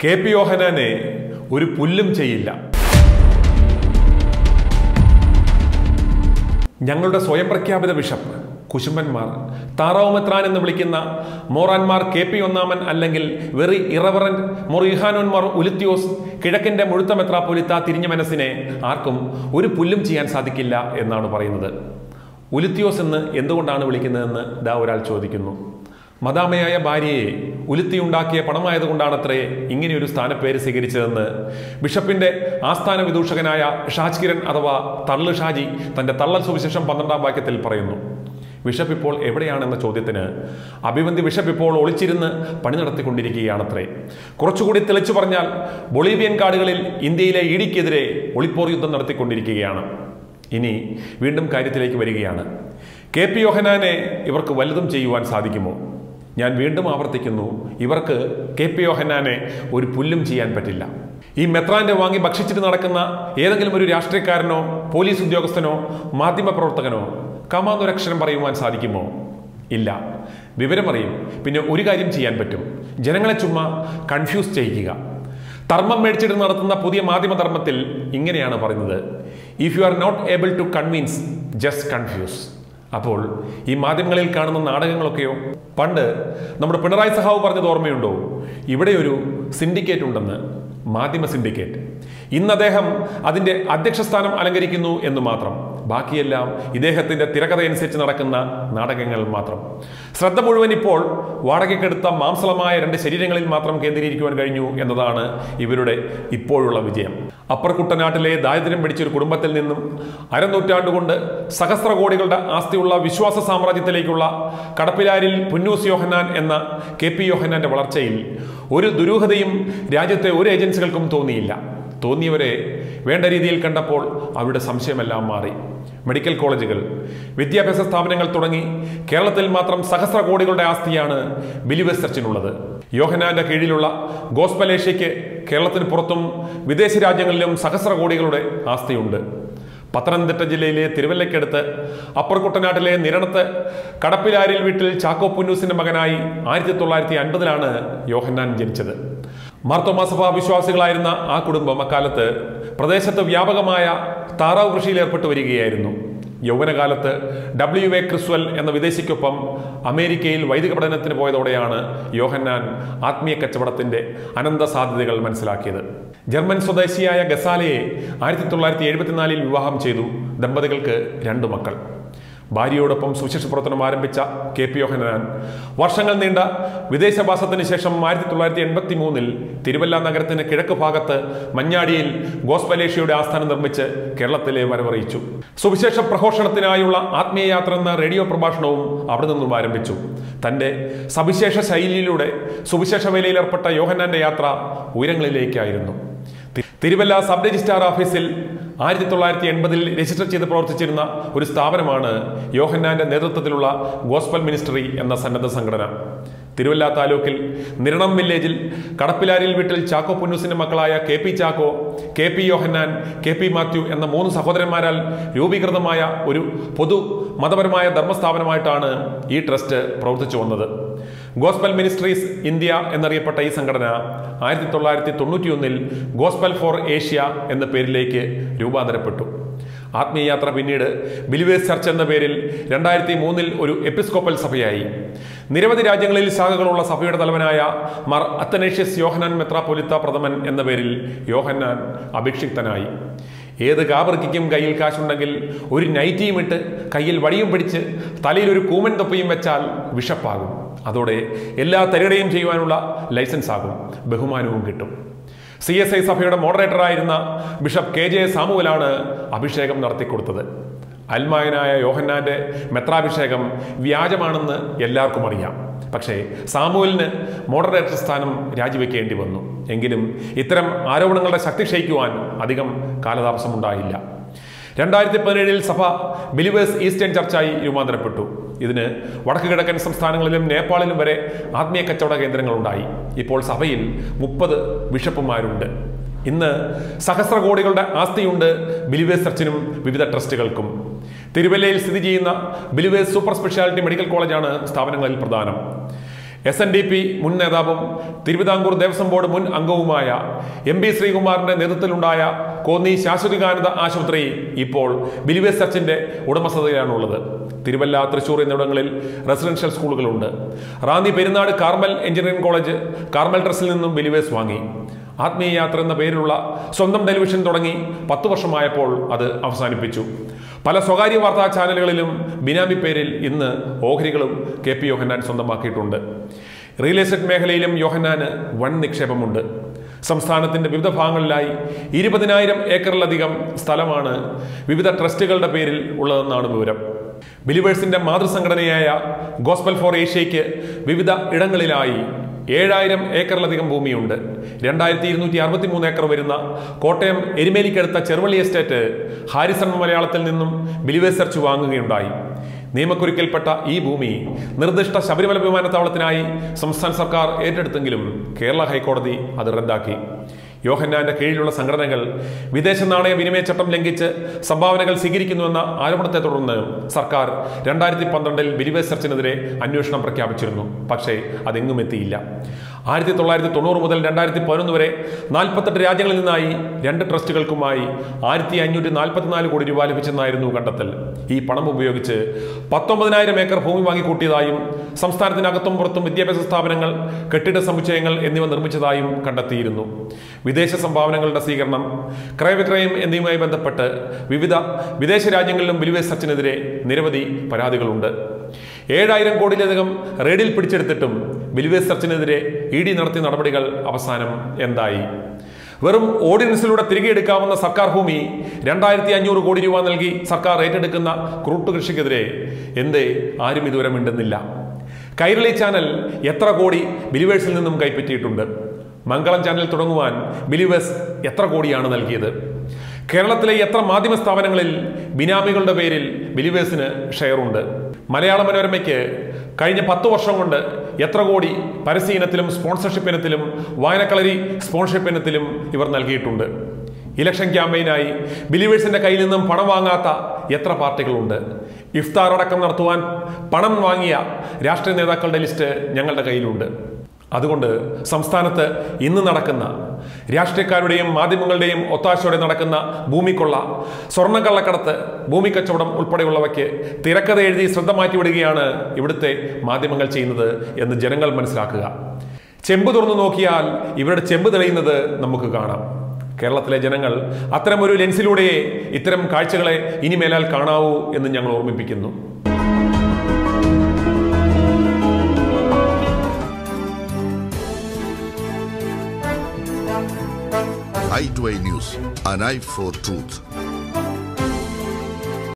K P യോഹനാനെ ഒരു പുല്ലും ചെയ്യില്ല ഞങ്ങളുടെ സ്വയം പ്രഖ്യാപിത ബിഷപ്പ് കുശുമ്പന്മാർ താറാവുമെത്രാൻ എന്ന് വിളിക്കുന്ന മോറാൻമാർ കെ പി ഒന്നാമൻ അല്ലെങ്കിൽ വെറി ഇറവറന്റ് മൊറിഹാനോന്മാർ ഉലുത്തിയോസ് കിഴക്കിന്റെ മുഴുത്ത മെത്രാപ്പൊലിത്ത തിരിഞ്ഞ മനസ്സിനെ ആർക്കും ഒരു പുല്ലും ചെയ്യാൻ സാധിക്കില്ല എന്നാണ് പറയുന്നത് ഉലുത്തിയോസ് എന്ന് എന്തുകൊണ്ടാണ് വിളിക്കുന്നതെന്ന് ദാ ഒരാൾ ചോദിക്കുന്നു മദാമയായ ഭാര്യയെ ഉലുത്തിയുണ്ടാക്കിയ പണമായതുകൊണ്ടാണത്രേ ഇങ്ങനെയൊരു സ്ഥാനപ്പേര് സ്വീകരിച്ചതെന്ന് ബിഷപ്പിന്റെ ആസ്ഥാന വിദൂഷകനായ ഷാജ് കിരൺ അഥവാ തള്ളു ഷാജി തന്റെ തള്ളൽ സുവിശേഷം പന്ത്രണ്ടാം വാക്യത്തിൽ പറയുന്നു ബിഷപ്പ് ഇപ്പോൾ എവിടെയാണെന്ന ചോദ്യത്തിന് അഭിവന്തി ബിഷപ്പ് ഇപ്പോൾ ഒളിച്ചിരുന്ന് പണി നടത്തിക്കൊണ്ടിരിക്കുകയാണത്രേ കുറച്ചുകൂടി തെളിച്ചു പറഞ്ഞാൽ ബൊളീവിയൻ കാടുകളിൽ ഇന്ത്യയിലെ ഇടിക്കെതിരെ ഒളിപ്പോർ യുദ്ധം നടത്തിക്കൊണ്ടിരിക്കുകയാണ് ഇനി വീണ്ടും കാര്യത്തിലേക്ക് വരികയാണ് കെ പി യോഹനാനെ ഇവർക്ക് വലുതും ചെയ്യുവാൻ സാധിക്കുമോ ഞാൻ വീണ്ടും ആവർത്തിക്കുന്നു ഇവർക്ക് കെ പി യോഹനാനെ ഒരു പുല്ലും ചെയ്യാൻ പറ്റില്ല ഈ മെത്രാന്റെ വാങ്ങി ഭക്ഷിച്ചിട്ട് നടക്കുന്ന ഏതെങ്കിലും ഒരു രാഷ്ട്രീയക്കാരനോ പോലീസ് ഉദ്യോഗസ്ഥനോ മാധ്യമപ്രവർത്തകനോ കമാന്നൊരക്ഷരം പറയുവാൻ സാധിക്കുമോ ഇല്ല വിവരമറിയും പിന്നെ ഒരു കാര്യം ചെയ്യാൻ പറ്റും ജനങ്ങളെ ചുമ്മാ കൺഫ്യൂസ് ചെയ്യിക്കുക ധർമ്മം മേടിച്ചിട്ട് നടത്തുന്ന പുതിയ മാധ്യമധർമ്മത്തിൽ ഇങ്ങനെയാണ് പറയുന്നത് if you are not able to convince just confuse അപ്പോൾ ഈ മാധ്യമങ്ങളിൽ കാണുന്ന നാടകങ്ങളൊക്കെയോ പണ്ട് നമ്മുടെ പിണറായി സഹാവ് പറഞ്ഞത് ഓർമ്മയുണ്ടോ ഇവിടെ ഒരു സിൻഡിക്കേറ്റ് ഉണ്ടെന്ന് മാധ്യമ സിൻഡിക്കേറ്റ് ഇന്ന് അദ്ദേഹം അതിന്റെ അധ്യക്ഷ സ്ഥാനം അലങ്കരിക്കുന്നു എന്ന് മാത്രം ബാക്കിയെല്ലാം ഇദ്ദേഹത്തിന്റെ തിരക്കഥയനുസരിച്ച് നടക്കുന്ന നാടകങ്ങൾ മാത്രം ശ്രദ്ധ മുഴുവൻ ഇപ്പോൾ വാടകയ്ക്കെടുത്ത മാംസളമായ രണ്ട് ശരീരങ്ങളിൽ മാത്രം കേന്ദ്രീകരിക്കുവാൻ കഴിഞ്ഞു എന്നതാണ് ഇവരുടെ ഇപ്പോഴുള്ള വിജയം അപ്പർ കുട്ടനാട്ടിലെ ദാരിദ്ര്യം പിടിച്ചൊരു കുടുംബത്തിൽ നിന്നും അരനൂറ്റാണ്ട് കൊണ്ട് സഹസ്ര കോടികളുടെ ആസ്തിയുള്ള വിശ്വാസ സാമ്രാജ്യത്തിലേക്കുള്ള കടപ്പിലാരിൽ പുന്നൂസ് യോഹന്നാൻ എന്ന കെ പി യോഹന്നാന്റെ വളർച്ചയിൽ ഒരു ദുരൂഹതയും രാജ്യത്തെ ഒരു ഏജൻസികൾക്കും തോന്നിയില്ല തോന്നിയവരെ വേണ്ട രീതിയിൽ കണ്ടപ്പോൾ അവരുടെ സംശയമെല്ലാം മാറി മെഡിക്കൽ കോളേജുകൾ വിദ്യാഭ്യാസ സ്ഥാപനങ്ങൾ തുടങ്ങി കേരളത്തിൽ മാത്രം സഹസ്ര കോടികളുടെ ആസ്തിയാണ് ബിലിവേഴ്സ് ചർച്ചിനുള്ളത് യോഹനാന്റെ കീഴിലുള്ള ഗോസ്പലേഷ്യയ്ക്ക് കേരളത്തിന് പുറത്തും വിദേശ രാജ്യങ്ങളിലും സഹസ്ര കോടികളുടെ ആസ്തിയുണ്ട് പത്തനംതിട്ട ജില്ലയിലെ തിരുവല്ലയ്ക്കടുത്ത് അപ്പർ കുട്ടനാട്ടിലെ നിരണത്ത് കടപ്പിലാരിൽ വീട്ടിൽ ചാക്കോ പുന്നൂസിന്റെ മകനായി ആയിരത്തി തൊള്ളായിരത്തി അൻപതിലാണ് യോഹന്നാൻ ജനിച്ചത് മാർത്തോമാസഭാ വിശ്വാസികളായിരുന്ന ആ കുടുംബം അക്കാലത്ത് പ്രദേശത്ത് വ്യാപകമായ താറാവ് കൃഷിയിൽ ഏർപ്പെട്ടു വരികയായിരുന്നു യൗവനകാലത്ത് ഡബ്ല്യു എ ക്രിസ്വൽ എന്ന വിദേശിക്കൊപ്പം അമേരിക്കയിൽ വൈദിക പഠനത്തിന് പോയതോടെയാണ് യോഹന്നാൻ ആത്മീയ കച്ചവടത്തിന്റെ അനന്ത സാധ്യതകൾ മനസ്സിലാക്കിയത് ജർമ്മൻ സ്വദേശിയായ ഗസാലയെ ആയിരത്തി തൊള്ളായിരത്തി എഴുപത്തിനാലിൽ വിവാഹം ചെയ്തു ദമ്പതികൾക്ക് രണ്ടു മക്കൾ ഭാര്യയോടൊപ്പം സുവിശേഷ പ്രവർത്തനം ആരംഭിച്ച കെ പി യോഹനാൻ വർഷങ്ങൾ നീണ്ട വിദേശവാസത്തിന് ശേഷം ആയിരത്തി തൊള്ളായിരത്തി എൺപത്തി മൂന്നിൽ തിരുവല്ല നഗരത്തിന് കിഴക്ക് ഭാഗത്ത് മഞ്ഞാടിയിൽ ഗോസ്പലേഷ്യയുടെ ആസ്ഥാനം നിർമ്മിച്ച് കേരളത്തിലെ വരവറിയിച്ചു സുവിശേഷ പ്രഘോഷണത്തിനായുള്ള ആത്മീയയാത്ര എന്ന റേഡിയോ പ്രഭാഷണവും അവിടെ നിന്നും ആരംഭിച്ചു തന്റെ സവിശേഷ ശൈലിയിലൂടെ സുവിശേഷ വേലയിലേർപ്പെട്ട യോഹന്നാന്റെ യാത്ര ഉയരങ്ങളിലേക്കായിരുന്നു തി- തിരുവല്ല സബ് രജിസ്ട്രാർ ഓഫീസിൽ ആയിരത്തി തൊള്ളായിരത്തി എൺപതിൽ രജിസ്റ്റർ ചെയ്ത് പ്രവർത്തിച്ചിരുന്ന ഒരു സ്ഥാപനമാണ് യോഹന്നാന്റെ നേതൃത്വത്തിലുള്ള ഗോസ്പൽ മിനിസ്ട്രി എന്ന സന്നദ്ധ സംഘടന തിരുവല്ല താലൂക്കിൽ നിരണം വില്ലേജിൽ കടപ്പിലാരിൽ വീട്ടിൽ ചാക്കോ പുന്നൂസിന്റെ മക്കളായ K P Chacko K P Yohannan K P Mathew എന്ന മൂന്ന് സഹോദരന്മാരാൽ രൂപീകൃതമായ ഒരു പൊതു മതപരമായ ധർമ്മസ്ഥാപനമായിട്ടാണ് ഈ ട്രസ്റ്റ് പ്രവർത്തിച്ചു വന്നത് ഗോസ്പൽ മിനിസ്ട്രീസ് ഇന്ത്യ എന്നറിയപ്പെട്ട ഈ സംഘടന ആയിരത്തി തൊള്ളായിരത്തി തൊണ്ണൂറ്റിയൊന്നിൽ ഗോസ്പൽ ഫോർ ഏഷ്യ എന്ന പേരിലേക്ക് രൂപാന്തരപ്പെട്ടു ആത്മീയയാത്ര പിന്നീട് ബിലിവേഴ്സ് ചർച്ച് എന്ന പേരിൽ രണ്ടായിരത്തി മൂന്നിൽ ഒരു എപ്പിസ്കോപ്പൽ സഭയായി നിരവധി രാജ്യങ്ങളിൽ ശാഖകളുള്ള സഭയുടെ തലവനായ മാർ അത്തനേഷ്യസ് യോഹനാൻ മെത്രാപ്പൊലിത്ത പ്രഥമൻ എന്ന പേരിൽ യോഹന്നാൻ അഭിക്ഷിക്തനായി ഏത് കാപർക്കിക്കും കയ്യിൽ കാശുണ്ടെങ്കിൽ ഒരു നൈറ്റിയും ഇട്ട് കയ്യിൽ വടിയും പിടിച്ച് തലയിൽ ഒരു കൂമൻ തൊപ്പിയും വെച്ചാൽ വിഷപ്പാകും അതോടെ എല്ലാ തരികടയും ചെയ്യുവാനുള്ള ലൈസൻസ് ആകും ബഹുമാനവും കിട്ടും സി എസ് ഐ സഭയുടെ മോഡറേറ്ററായിരുന്ന ബിഷപ്പ് കെ ജെ സാമുവലാണ് അഭിഷേകം നടത്തിക്കൊടുത്തത് അൽമായനായ യോഹന്നാന്റെ മെത്രാഭിഷേകം വ്യാജമാണെന്ന് എല്ലാവർക്കും അറിയാം പക്ഷേ സാമുവലിന് മോഡറേറ്റർ സ്ഥാനം രാജിവെക്കേണ്ടി വന്നു എങ്കിലും ഇത്തരം ആരോപണങ്ങളുടെ ശക്തി ക്ഷയിക്കുവാൻ അധികം കാലതാമസമുണ്ടായില്ല രണ്ടായിരത്തി പതിനേഴിൽ സഭ ബിലിവേഴ്സ് ഈസ്റ്റേൺ ചർച്ചായി രൂപാന്തരപ്പെട്ടു ഇതിന് വടക്ക് കിഴക്കൻ സംസ്ഥാനങ്ങളിലും നേപ്പാളിലും വരെ ആത്മീയ കച്ചവട കേന്ദ്രങ്ങളുണ്ടായി ഇപ്പോൾ സഭയിൽ മുപ്പത് ബിഷപ്പുമാരുണ്ട് ഇന്ന് സഹസ്ര കോടികളുടെ ആസ്തിയുണ്ട് ബിലിവേഴ്സ് ചർച്ചിനും വിവിധ ട്രസ്റ്റുകൾക്കും തിരുവല്ലയിൽ സ്ഥിതി ചെയ്യുന്ന ബിലിവേഴ്സ് സൂപ്പർ സ്പെഷ്യാലിറ്റി മെഡിക്കൽ കോളേജാണ് സ്ഥാപനങ്ങളിൽ പ്രധാനം എസ് എൻ ഡി പി മുൻ നേതാവും തിരുവിതാംകൂർ ദേവസ്വം ബോർഡ് മുൻ അംഗവുമായ എം പി ശ്രീകുമാറിന്റെ നേതൃത്വത്തിലുണ്ടായ കോന്നി ശാശ്വതികാനന്ദ ആശുപത്രി ഇപ്പോൾ ബിലിവേസ് ചർച്ചിന്റെ ഉടമസ്ഥതയിലാണുള്ളത് തിരുവല്ല തൃശൂർ എന്നിവിടങ്ങളിൽ റെസിഡൻഷ്യൽ സ്കൂളുകളുണ്ട് Ranni Perunad Carmel engineering college Carmel ട്രസ്റ്റിൽ നിന്നും ബിലിവേസ് വാങ്ങി ആത്മീയ യാത്ര എന്ന പേരിലുള്ള സ്വന്തം ടെലിവിഷൻ തുടങ്ങി പത്തു വർഷമായപ്പോൾ അത് അവസാനിപ്പിച്ചു പല സ്വകാര്യ വാർത്താ ചാനലുകളിലും ബിനാമി പേരിൽ ഇന്ന് ഓഹരികളും കെ പി യോഹന്നാൻ സ്വന്തമാക്കിയിട്ടുണ്ട് റിയൽ എസ്റ്റേറ്റ് മേഖലയിലും യോഹന്നാന് വൻ നിക്ഷേപമുണ്ട് സംസ്ഥാനത്തിന്റെ വിവിധ ഭാഗങ്ങളിലായി ഇരുപതിനായിരം ഏക്കറിലധികം സ്ഥലമാണ് വിവിധ ട്രസ്റ്റുകളുടെ പേരിൽ ഉള്ളതെന്നാണ് വിവരം ബിലിവേഴ്സിന്റെ മാതൃസംഘടനയായ ഗോസ്ബൽ ഫോർ ഏഷ്യയ്ക്ക് വിവിധ ഇടങ്ങളിലായി ഏഴായിരം ഏക്കറിലധികം ഭൂമിയുണ്ട് രണ്ടായിരത്തി ഇരുന്നൂറ്റി അറുപത്തി മൂന്ന് ഏക്കർ വരുന്ന കോട്ടയം എരുമേലിക്കടുത്ത ചെറുവള്ളി എസ്റ്റേറ്റ് ഹാരിസൺ മലയാളത്തിൽ നിന്നും ബിലിവേഴ്സ് ചർച്ച് വാങ്ങുകയുണ്ടായി നിയമക്കുരുക്കിൽപ്പെട്ട ഈ ഭൂമി നിർദ്ദിഷ്ട ശബരിമല വിമാനത്താവളത്തിനായി സംസ്ഥാന സർക്കാർ ഏറ്റെടുത്തെങ്കിലും കേരള ഹൈക്കോടതി അത് റദ്ദാക്കി യോഹന്നാന്റെ കീഴിലുള്ള സംഘടനകൾ വിദേശ നാണയ വിനിമയ ചട്ടം ലംഘിച്ച് സംഭാവനകൾ സ്വീകരിക്കുന്നുവെന്ന ആരോപണത്തെ തുടർന്ന് സർക്കാർ രണ്ടായിരത്തി പന്ത്രണ്ടിൽ ബിലിവേസ് ചർച്ചിനെതിരെ അന്വേഷണം പ്രഖ്യാപിച്ചിരുന്നു പക്ഷേ അതെങ്ങും എത്തിയില്ല ആയിരത്തി തൊള്ളായിരത്തി തൊണ്ണൂറ് മുതൽ രണ്ടായിരത്തി പതിനൊന്ന് വരെ നാൽപ്പത്തെട്ട് രാജ്യങ്ങളിൽ നിന്നായി രണ്ട് ട്രസ്റ്റുകൾക്കുമായി ആയിരത്തി അഞ്ഞൂറ്റി നാൽപ്പത്തിനാല് കോടി രൂപ ലഭിച്ചെന്നായിരുന്നു കണ്ടെത്തൽ ഈ പണം ഉപയോഗിച്ച് പത്തൊമ്പതിനായിരം ഏക്കർ ഭൂമി വാങ്ങിക്കൂട്ടിയതായും സംസ്ഥാനത്തിനകത്തും പുറത്തും വിദ്യാഭ്യാസ സ്ഥാപനങ്ങൾ കെട്ടിട സമുച്ചയങ്ങൾ എന്നിവ നിർമ്മിച്ചതായും കണ്ടെത്തിയിരുന്നു വിദേശ സംഭാവനകളുടെ സ്വീകരണം ക്രയവിക്രയം എന്നിവയുമായി ബന്ധപ്പെട്ട് വിവിധ വിദേശ രാജ്യങ്ങളിലും ബിലിവേസ് സച്ചിനെതിരെ നിരവധി പരാതികളുണ്ട് ഏഴായിരം കോടിയിലധികം റെയ്ഡിൽ പിടിച്ചെടുത്തിട്ടും ബിലിവേസ് ചർച്ചിനെതിരെ ഇ ഡി നടത്തിയ നടപടികൾ അവസാനം എന്തായി വെറും ഓർഡിനൻസിലൂടെ തിരികെ എടുക്കാവുന്ന സർക്കാർ ഭൂമി രണ്ടായിരത്തി അഞ്ഞൂറ് കോടി രൂപ നൽകി സർക്കാർ ഏറ്റെടുക്കുന്ന ക്രൂട്ട് കൃഷിക്കെതിരെ എന്തേ ആരും ഇതുവരെ മിണ്ടുന്നില്ല കൈരളി ചാനൽ എത്ര കോടി ബിലിവേഴ്സിൽ നിന്നും കൈപ്പറ്റിയിട്ടുണ്ട് മംഗളം ചാനൽ തുടങ്ങുവാൻ ബിലിവേഴ്സ് എത്ര കോടിയാണ് നൽകിയത് കേരളത്തിലെ എത്ര മാധ്യമ സ്ഥാപനങ്ങളിൽ ബിനാമികളുടെ പേരിൽ ബിലിവേഴ്സിന് ഷെയറുണ്ട് മലയാള മനോരമയ്ക്ക് കഴിഞ്ഞ പത്ത് വർഷം കൊണ്ട് എത്ര കോടി പരസ്യ ഇനത്തിലും സ്പോൺസർഷിപ്പ് ഇനത്തിലും വായനക്കളരി സ്പോൺസർഷിപ്പ് ഇനത്തിലും ഇവർ നൽകിയിട്ടുണ്ട് ഇലക്ഷൻ ക്യാമ്പയിനായി ബിലീവേഴ്സിന്റെ കയ്യിൽ നിന്നും പണം വാങ്ങാത്ത എത്ര പാർട്ടികളുണ്ട് ഇഫ്താർ അടക്കം നടത്തുവാൻ പണം വാങ്ങിയ രാഷ്ട്രീയ നേതാക്കളുടെ ലിസ്റ്റ് ഞങ്ങളുടെ കയ്യിലുണ്ട് അതുകൊണ്ട് സംസ്ഥാനത്ത് ഇന്ന് നടക്കുന്ന രാഷ്ട്രീയക്കാരുടെയും മാധ്യമങ്ങളുടെയും ഒത്താശയോടെ നടക്കുന്ന ഭൂമിക്കൊള്ള സ്വർണ്ണക്കള്ളക്കടത്ത് ഭൂമി കച്ചവടം ഉൾപ്പെടെയുള്ളവയ്ക്ക് തിരക്കഥ എഴുതി ശ്രദ്ധ മാറ്റിവിടുകയാണ് ഇവിടുത്തെ മാധ്യമങ്ങൾ ചെയ്യുന്നത് എന്ന് ജനങ്ങൾ മനസ്സിലാക്കുക ചെമ്പ് തുറന്നു നോക്കിയാൽ ഇവരുടെ ചെമ്പ് തെളിയുന്നത് നമുക്ക് കാണാം കേരളത്തിലെ ജനങ്ങൾ അത്തരമൊരു ലെൻസിലൂടെയേ ഇത്തരം കാഴ്ചകളെ ഇനിമേലാൽ കാണാവൂ എന്ന് ഞങ്ങൾ ഓർമ്മിപ്പിക്കുന്നു i2i News, an eye for truth.